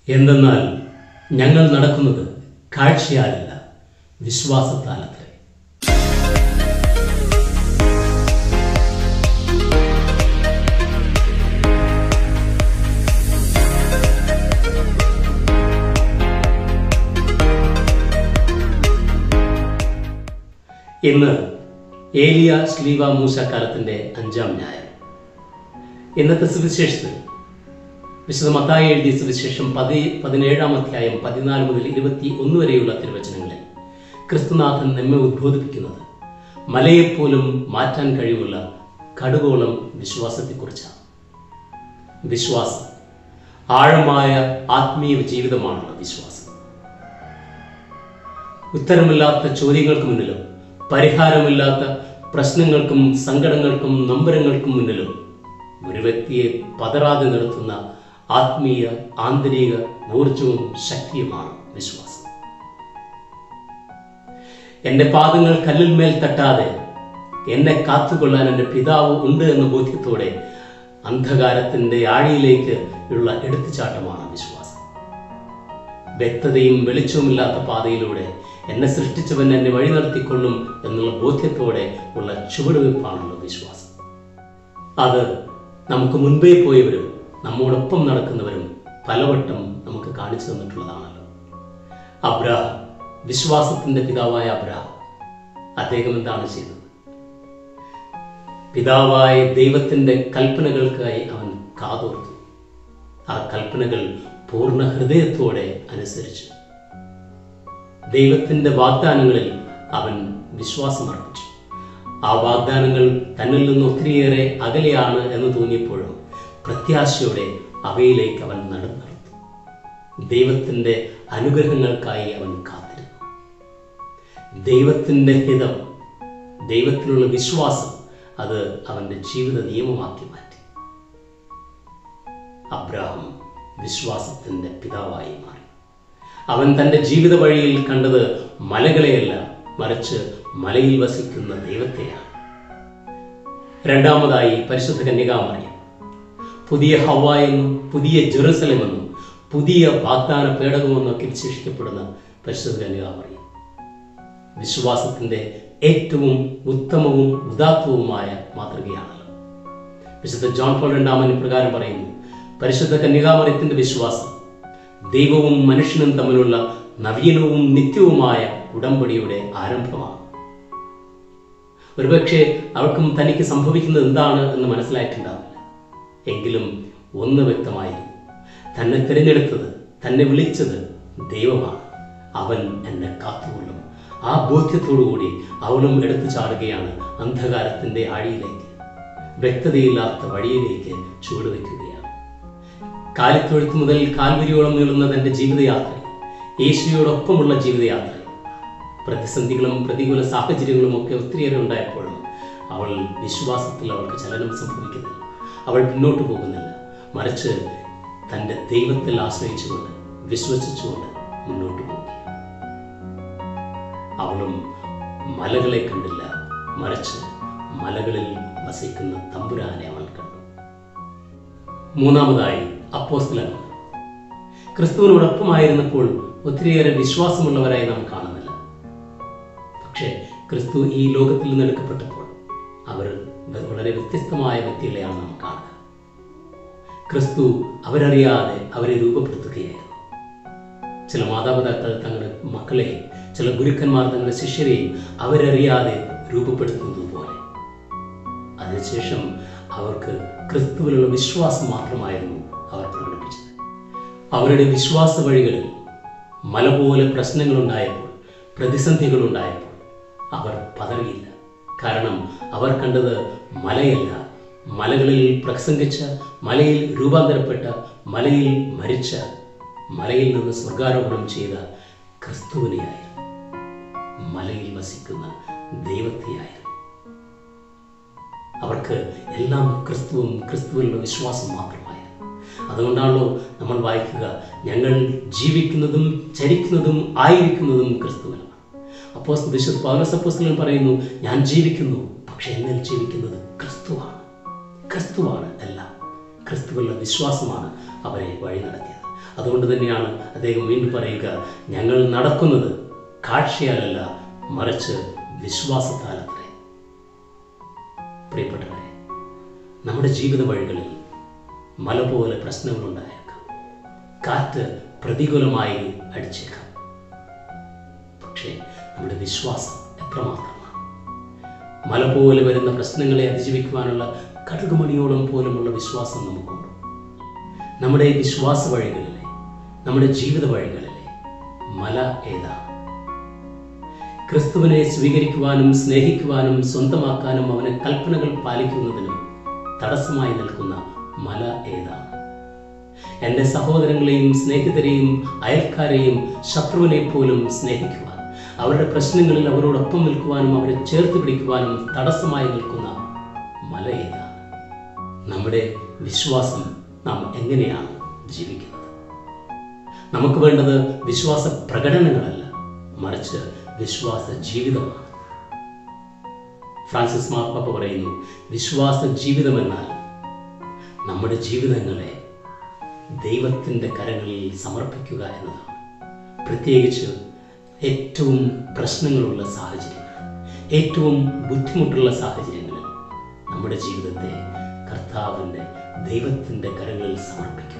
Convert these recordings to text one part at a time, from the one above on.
എന്തെന്നാൽ ഞങ്ങൾ നടക്കുന്നത് കാഴ്ചയാലല്ല വിശ്വാസത്താലത്രേ ഇന്ന് ഏലിയ സ്ലീവ മൂസ കാലത്തിന്റെ അഞ്ചാം ന്യായം ഇന്നത്തെ സുവിശേഷത്തിൽ വിശുദ്ധ മത്തായി എഴുതിയ സുവിശേഷം പതി പതിനേഴാം അധ്യായം പതിനാല് മുതൽ ഇരുപത്തി ഒന്ന് വരെയുള്ള തിരുവചനങ്ങളിൽ ക്രിസ്തുനാഥൻ നമ്മെ ഉദ്ബോധിപ്പിക്കുന്നത് മലയെപ്പോലും മാറ്റാൻ കഴിവുള്ള കടുകോളം വിശ്വാസത്തെക്കുറിച്ചാണ് വിശ്വാസം ആഴമായ ആത്മീയ ജീവിതമാണല്ലോ വിശ്വാസം ഉത്തരമില്ലാത്ത ചോദ്യങ്ങൾക്ക് മുന്നിലും പരിഹാരമില്ലാത്ത പ്രശ്നങ്ങൾക്കും സങ്കടങ്ങൾക്കും നമ്പരങ്ങൾക്കും മുന്നിലും ഒരു വ്യക്തിയെ പതറാതെ നിർത്തുന്ന ആത്മീയ ആന്തരിക ഊർജവും ശക്തിയുമാണ് വിശ്വാസം എൻ്റെ പാദങ്ങൾ കല്ലിന്മേൽ തട്ടാതെ എന്നെ കാത്തുകൊള്ളാൻ എൻ്റെ പിതാവ് ഉണ്ട് എന്ന ബോധ്യത്തോടെ അന്ധകാരത്തിൻ്റെ ആഴിയിലേക്ക് ഉള്ള എടുത്തുചാട്ടമാണ് വിശ്വാസം വ്യക്തതയും വെളിച്ചവുമില്ലാത്ത പാതയിലൂടെ എന്നെ സൃഷ്ടിച്ചവൻ എന്നെ വഴി നടത്തിക്കൊള്ളും എന്നുള്ള ബോധ്യത്തോടെ ഉള്ള ചുവടുവെപ്പാണല്ലോ വിശ്വാസം അത് നമുക്ക് മുൻപേ പോയവരും നമ്മോടൊപ്പം നടക്കുന്നവരും പലവട്ടം നമുക്ക് കാണിച്ചു തന്നിട്ടുള്ളതാണല്ലോ അബ്രാഹം വിശ്വാസത്തിന്റെ പിതാവായ അബ്രാഹം അദ്ദേഹം എന്താണ് ചെയ്തത് പിതാവായ ദൈവത്തിന്റെ കൽപ്പനകൾക്കായി അവൻ കാതോർത്തു ആ കൽപ്പനകൾ പൂർണ്ണ ഹൃദയത്തോടെ അനുസരിച്ചു ദൈവത്തിന്റെ വാഗ്ദാനങ്ങളിൽ അവൻ വിശ്വാസമർപ്പിച്ചു ആ വാഗ്ദാനങ്ങൾ തന്നിൽ നിന്ന് ഒത്തിരിയേറെ അകലെയാണ് എന്ന് തോന്നിയപ്പോഴും പ്രത്യാശയോടെ അവയിലേക്ക് അവൻ നടന്നെടുത്തു ദൈവത്തിന്റെ അനുഗ്രഹങ്ങൾക്കായി അവൻ കാത്തിരുന്നു ദൈവത്തിന്റെ ഹിതം ദൈവത്തിലുള്ള വിശ്വാസം അത് അവന്റെ ജീവിത നിയമമാക്കി മാറ്റി അബ്രാഹം വിശ്വാസത്തിന്റെ പിതാവായി മാറി അവൻ തന്റെ ജീവിത വഴിയിൽ കണ്ടത് മലകളെയല്ല മറിച്ച് മലയിൽ വസിക്കുന്ന ദൈവത്തെയാണ് രണ്ടാമതായി പരിശുദ്ധ കന്യകാമറിയം പുതിയ ഹവ എന്നും പുതിയ ജെറുസലം എന്നും പുതിയ വാഗ്ദാന പേടകമെന്നൊക്കെ വിശേഷിക്കപ്പെടുന്ന പരിശുദ്ധ കന്യകാമറിയം വിശ്വാസത്തിന്റെ ഏറ്റവും ഉത്തമവും ഉദാത്തവുമായ മാതൃകയാണല്ലോ വിശുദ്ധ ജോൺ പോൾ രണ്ടാമൻ ഇപ്രകാരം പറയുന്നു പരിശുദ്ധ കന്യകാമറിയത്തിന്റെ വിശ്വാസം ദൈവവും മനുഷ്യനും തമ്മിലുള്ള നവീനവും നിത്യവുമായ ഉടമ്പടിയുടെ ആരംഭമാണ് ഒരുപക്ഷെ അവൾക്കും തനിക്ക് സംഭവിക്കുന്നത് എന്താണ് എന്ന് മനസ്സിലായിട്ടുണ്ടാവില്ല എങ്കിലും ഒന്ന് വ്യക്തമായിരുന്നു തന്നെ തിരഞ്ഞെടുത്തത് തന്നെ വിളിച്ചത് ദൈവമാണ് അവൻ എന്നെ കാത്തുകൊള്ളും ആ ബോധ്യത്തോടുകൂടി അവളും എടുത്തു ചാടുകയാണ് അന്ധകാരത്തിന്റെ ആഴിയിലേക്ക് വ്യക്തതയില്ലാത്ത വഴിയിലേക്ക് ചുവടുവെക്കുകയാണ് കാലിത്തൊഴുത്ത് മുതൽ കാൽവരിയോളം നീളുന്ന തന്റെ ജീവിതയാത്ര യേശുയോടൊപ്പമുള്ള ജീവിതയാത്ര പ്രതിസന്ധികളും പ്രതികൂല സാഹചര്യങ്ങളും ഒക്കെ ഒത്തിരിയേറെ ഉണ്ടായപ്പോഴും അവൾ വിശ്വാസത്തിൽ അവൾക്ക് ചലനം സംഭവിക്കുന്നില്ല അവൾ പിന്നോട്ട് പോകുന്നില്ല മറിച്ച് തൻ്റെ ദൈവത്തിൽ ആശ്രയിച്ചുകൊണ്ട് വിശ്വസിച്ചുകൊണ്ട് മുന്നോട്ട് പോകുക അവളും മലകളെ കണ്ടില്ല മറിച്ച് മലകളിൽ വസിക്കുന്ന തമ്പുരാനെ അവൾ കണ്ടു മൂന്നാമതായി അപ്പോസ്തലൻ ക്രിസ്തുവിനോടൊപ്പമായിരുന്നപ്പോൾ ഒത്തിരിയേറെ വിശ്വാസമുള്ളവരായി നാം കാണുന്നില്ല പക്ഷേ ക്രിസ്തു ഈ ലോകത്തിൽ നിന്ന് എടുക്കപ്പെട്ടപ്പോൾ അവർ വളരെ വ്യത്യസ്തമായ വ്യക്തികളെയാണ് നാം കാണുക ക്രിസ്തു അവരറിയാതെ അവരെ രൂപപ്പെടുത്തുകയായിരുന്നു ചില മാതാപിതാക്കൾ തങ്ങളുടെ മക്കളെയും ചില ഗുരുക്കന്മാർ തങ്ങളുടെ ശിഷ്യരെയും അവരറിയാതെ രൂപപ്പെടുത്തുന്നത് പോലെ അതിനുശേഷം അവർക്ക് ക്രിസ്തുവിലുള്ള വിശ്വാസം മാത്രമായിരുന്നു അവർ പ്രകടിപ്പിച്ചത് അവരുടെ വിശ്വാസ വഴികളിൽ മല പോലെ പ്രശ്നങ്ങളുണ്ടായപ്പോൾ പ്രതിസന്ധികളുണ്ടായപ്പോൾ അവർ പതറിയില്ല കാരണം അവർ കണ്ടത് മലയല്ല മലകളിൽ പ്രസംഗിച്ച മലയിൽ രൂപാന്തരപ്പെട്ട മലയിൽ മരിച്ച മലയിൽ നിന്ന് സ്വർഗാരോപണം ചെയ്ത ക്രിസ്തുവിനെയായിരുന്നു മലയിൽ വസിക്കുന്ന ദൈവത്തെയായിരുന്നു അവർക്ക് എല്ലാം ക്രിസ്തുവും ക്രിസ്തുവിലുള്ള വിശ്വാസം മാത്രമായിരുന്നു അതുകൊണ്ടാണല്ലോ നമ്മൾ വായിക്കുക ഞങ്ങൾ ജീവിക്കുന്നതും ചരിക്കുന്നതും ആയിരിക്കുന്നതും ക്രിസ്തുവിലാണ് അപ്പോൾ വിശുദ്ധ പൗലോസ് അപ്പോസ്തലൻ പറയുന്നു ഞാൻ ജീവിക്കുന്നു പക്ഷെ എന്നിൽ ജീവിക്കുന്നത് ക്രിസ്തുവാണ് ക്രിസ്തുവാണ് എല്ലാം ക്രിസ്തുവിലുള്ള വിശ്വാസമാണ് അവരെ വഴി നടത്തിയത് അതുകൊണ്ട് തന്നെയാണ് അദ്ദേഹം വീണ്ടും പറയുക ഞങ്ങൾ നടക്കുന്നത് കാഴ്ചയാലല്ല മറിച്ച് വിശ്വാസത്താലത്രേ പ്രിയപ്പെട്ടവരെ നമ്മുടെ ജീവിത വഴികളിൽ മല പോലെ പ്രശ്നങ്ങളുണ്ടായേക്കാം കാറ്റ് പ്രതികൂലമായി അടിച്ചേക്കാം പക്ഷേ നമ്മുടെ വിശ്വാസം എത്രമാത്രമാണ് മല പോലെ വരുന്ന പ്രശ്നങ്ങളെ അതിജീവിക്കുവാനുള്ള കടുകുമണിയോളം പോലുമുള്ള വിശ്വാസം നമുക്കുണ്ട് നമ്മുടെ വിശ്വാസ വഴികളിലെ നമ്മുടെ ജീവിത വഴികളിലെ മല ഏതാണ് ക്രിസ്തുവിനെ സ്വീകരിക്കുവാനും സ്നേഹിക്കുവാനും സ്വന്തമാക്കാനും അവനെ കൽപ്പനകൾ പാലിക്കുന്നതിനും തടസ്സമായി നിൽക്കുന്ന മല ഏതാണ് എൻ്റെ സഹോദരങ്ങളെയും സ്നേഹിതരെയും അയൽക്കാരെയും ശത്രുവിനെ പോലും സ്നേഹിക്കുവാൻ അവരുടെ പ്രശ്നങ്ങളിൽ അവരോടൊപ്പം നിൽക്കുവാനും അവരെ ചേർത്ത് പിടിക്കുവാനും തടസ്സമായി നിൽക്കുന്ന മല ഏതാണ് നമ്മുടെ വിശ്വാസം നാം എങ്ങനെയാണ് ജീവിക്കുന്നത് നമുക്ക് വേണ്ടത് വിശ്വാസ പ്രകടനങ്ങളല്ല മറിച്ച് വിശ്വാസ ജീവിതമാണ് ഫ്രാൻസിസ് മാർപ്പാപ്പ പറയുന്നു വിശ്വാസ ജീവിതം എന്നാൽ നമ്മുടെ ജീവിതങ്ങളെ ദൈവത്തിൻ്റെ കരങ്ങളിൽ സമർപ്പിക്കുക എന്നതാണ് പ്രത്യേകിച്ച് ഏറ്റവും പ്രശ്നങ്ങളുള്ള സാഹചര്യങ്ങൾ ഏറ്റവും ബുദ്ധിമുട്ടുള്ള സാഹചര്യങ്ങളിൽ നമ്മുടെ ജീവിതത്തെ കർത്താവിൻ്റെ ദൈവത്തിൻ്റെ കരങ്ങളിൽ സമർപ്പിക്കുക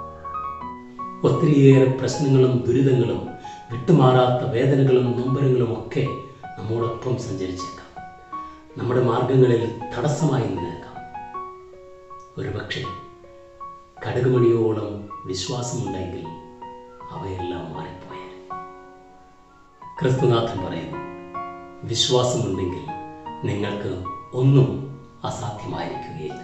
ഒത്തിരിയേറെ പ്രശ്നങ്ങളും ദുരിതങ്ങളും വിട്ടുമാറാത്ത വേദനകളും നൊമ്പരങ്ങളും ഒക്കെ നമ്മോടൊപ്പം സഞ്ചരിച്ചേക്കാം നമ്മുടെ മാർഗങ്ങളിൽ തടസ്സമായി നിന്നേക്കാം ഒരുപക്ഷെ കടുകുമണിയോളം വിശ്വാസമുണ്ടെങ്കിൽ അവയെല്ലാം മാറിപ്പോയാൽ ക്രിസ്തുനാഥൻ പറയുന്നു വിശ്വാസമുണ്ടെങ്കിൽ നിങ്ങൾക്ക് ഒന്നും അസാധ്യമായിരിക്കുകയില്ല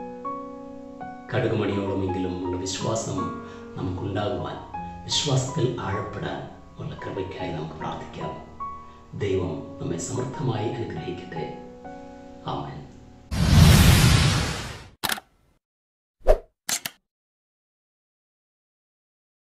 കടുകുമണിയോളമെങ്കിലും ഉള്ള വിശ്വാസം നമുക്കുണ്ടാകുവാൻ വിശ്വാസത്തിൽ ആഴപ്പെടാൻ ഉള്ള കൃപയ്ക്കായി നമുക്ക് പ്രാർത്ഥിക്കാം ദൈവം നമ്മെ സമർത്ഥമായി അനുഗ്രഹിക്കട്ടെ